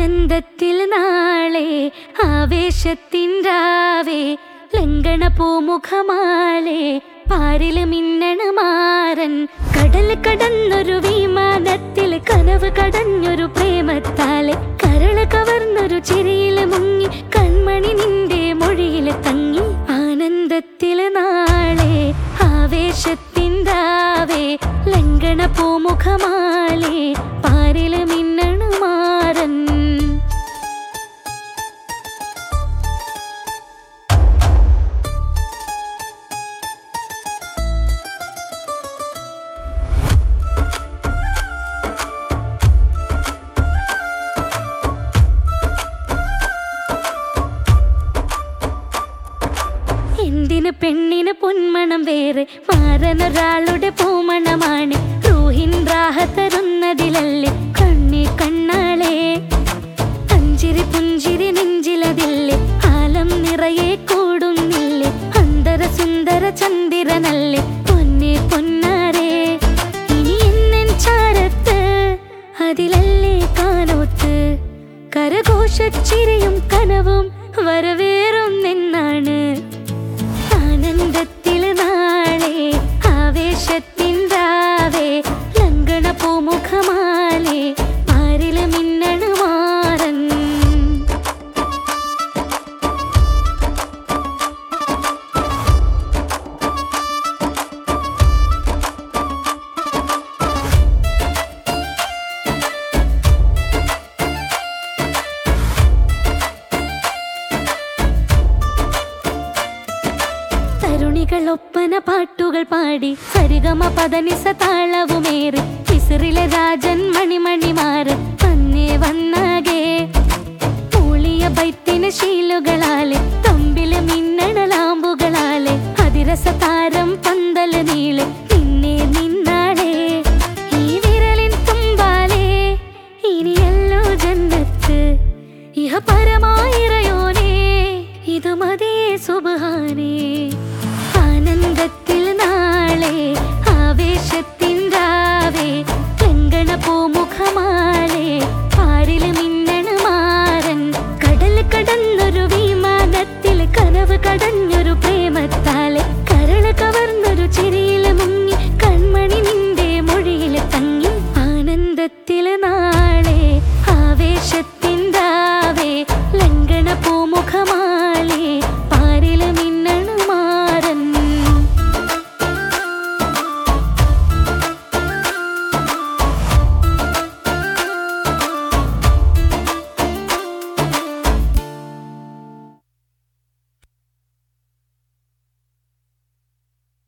ആനന്ദത്തിൽ നാളെ ആവേശത്തിൻ രാവേ ലങ്കണ പൂമുഖമാലെ പാരില് മിന്നണ മാറൻ കടൽ കടന്നൊരു വിമാനത്തിൽ കനവ് കടഞ്ഞൊരു പ്രേമത്താലെ കരള് കവർന്നൊരു ചിരിയില് മുങ്ങി കൺമണി നിന്റെ മൊഴിയില് തങ്ങി ആനന്ദത്തില് നാളെ ആവേശത്തിൻ രാവേ ലങ്കണ പൂമുഖമാലെ പാരില് മിന്നണ മാറൻ എന്തിന് പെണ്ണിന് പൊന്മണം വേറെ മാറനൊരാളുടെ പൂമണമാണ് റൂഹിൻ റാഹ തരുന്നതിലല്ലേ കണ്ണി കണ്ണാളെ അഞ്ചിരി പുഞ്ചിരി നെഞ്ചിലതില്ലേ ആലം നിറയെ കൂടുന്നില്ലേ അന്തര സുന്ദര ചന്ദ്രനല്ലേ പൊന്നെ പൊന്നാരെ ഇനി എന്നൻ ചാരത്ത് അതിലല്ലേ കാനോത്ത് കരഘോഷച്ചിരിയും കനവും വരവേറും നിന്നാണ് ആനന്ദത്തിൽ നാളെ ആവേശത്തിൻ രാവേ ലങ്കണ പൂമുഖമാലെ ആരില് മിന്നണ മാറൻ തരുണികൾ ഒപ്പന പാട്ടുകൾ പാടി സരിഗമ പദനിസ താളവുമേറി മിസറിലെ രാജൻ മണിമണിമാരൻ വന്നേ വന്നാകെ മൂളിയ ബൈത്തിന് ശീലുകളാൽ